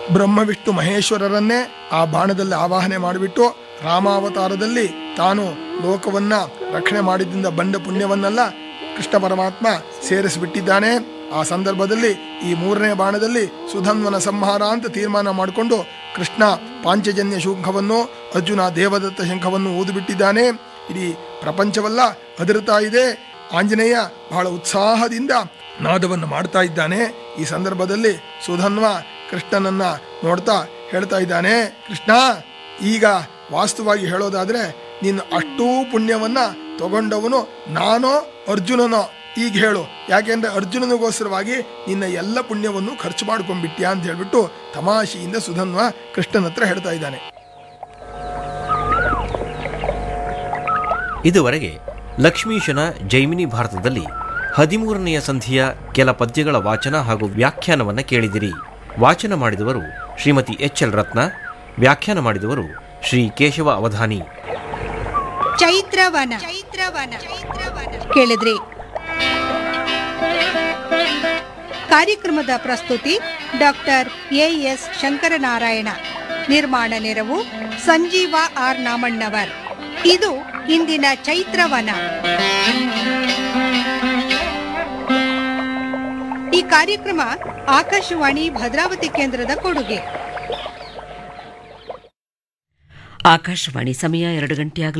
ಬ್ರಹ್ಮ ವಿಷ್ಣು ಮಹೇಶ್ವರರನ್ನೇ ಆ ಬಾಣದಲ್ಲಿ ಆವಾಹನೆ ಮಾಡಿಬಿಟ್ಟು ರಾಮಾವತಾರದಲ್ಲಿ ತಾನು ಲೋಕವನ್ನ ರಕ್ಷಣೆ ಮಾಡಿದ್ದಿಂದ ಬಂದ ಪುಣ್ಯವನ್ನೆಲ್ಲ ಕೃಷ್ಣ ಪರಮಾತ್ಮ ಸೇರಿಸಿಬಿಟ್ಟಿದ್ದಾನೆ ಆ ಸಂದರ್ಭದಲ್ಲಿ ಈ ಮೂರನೇ ಬಾಣದಲ್ಲಿ ಸುಧನ್ವನ ಸಂಹಾರ ಅಂತ ತೀರ್ಮಾನ ಮಾಡಿಕೊಂಡು ಕೃಷ್ಣ ಪಾಂಚಜನ್ಯ ಶಂಖವನ್ನು ಅರ್ಜುನ ದೇವದತ್ತ ಶಂಖವನ್ನು ಊದುಬಿಟ್ಟಿದ್ದಾನೆ ಇಡೀ ಪ್ರಪಂಚವಲ್ಲ ಅದರುತ್ತಾ ಇದೆ ಆಂಜನೇಯ ಬಹಳ ಉತ್ಸಾಹದಿಂದ ನಾದವನ್ನು ಮಾಡ್ತಾ ಇದ್ದಾನೆ ಈ ಸಂದರ್ಭದಲ್ಲಿ ಸುಧನ್ವ ಕೃಷ್ಣನನ್ನ ನೋಡ್ತಾ ಹೇಳ್ತಾ ಇದ್ದಾನೆ ಕೃಷ್ಣ ಈಗ ವಾಸ್ತವವಾಗಿ ಹೇಳೋದಾದ್ರೆ ನೀನು ಅಷ್ಟೂ ಪುಣ್ಯವನ್ನ ತಗೊಂಡವನು ನಾನೋ ಅರ್ಜುನನೋ ಈಗ ಹೇಳು ಯಾಕೆಂದ್ರೆ ಅರ್ಜುನನಿಗೋಸ್ಕರವಾಗಿ ನಿನ್ನ ಎಲ್ಲ ಪುಣ್ಯವನ್ನು ಖರ್ಚು ಮಾಡ್ಕೊಂಡ್ಬಿಟ್ಯಾ ಅಂತ ಹೇಳ್ಬಿಟ್ಟು ತಮಾಷೆಯಿಂದ ಸುಧನ್ವ ಕೃಷ್ಣನ ಹತ್ರ ಹೇಳ್ತಾ ಇದ್ದಾನೆ ಇದುವರೆಗೆ ಲಕ್ಷ್ಮೀಶನ ಜೈಮಿನಿ ಭಾರತದಲ್ಲಿ ಹದಿಮೂರನೆಯ ಸಂಧಿಯ ಕೆಲ ಪದ್ಯಗಳ ವಾಚನ ಹಾಗೂ ವ್ಯಾಖ್ಯಾನವನ್ನು ಕೇಳಿದಿರಿ ವಾಚನ ಮಾಡಿದವರು ಶ್ರೀಮತಿ ಎಚ್ ಎಲ್ ರತ್ನ ವ್ಯಾಖ್ಯಾನ ಮಾಡಿದವರು ಶ್ರೀ ಕೇಶವ ಅವಧಾನಿ ಚೈತ್ರವನ ಚೈತ್ರವನ ಕೇಳಿದ್ರಿ ಕಾರ್ಯಕ್ರಮದ ಪ್ರಸ್ತುತಿ ಡಾಕ್ಟರ್ ಎ ಎಸ್ ಶಂಕರನಾರಾಯಣ ನಿರ್ಮಾಣ ನೆರವು ಸಂಜೀವ ಆರ್ ನಾಮಣ್ಣವರ್ ಇದು ಇಂದಿನ ಚೈತ್ರವನ ಈ ಕಾರ್ಯಕ್ರಮ ಆಕಾಶವಾಣಿ ಭದ್ರಾವತಿ ಕೇಂದ್ರದ ಕೊಡುಗೆ ಆಕಾಶವಾಣಿ ಸಮಯ ಎರಡು ಗಂಟೆ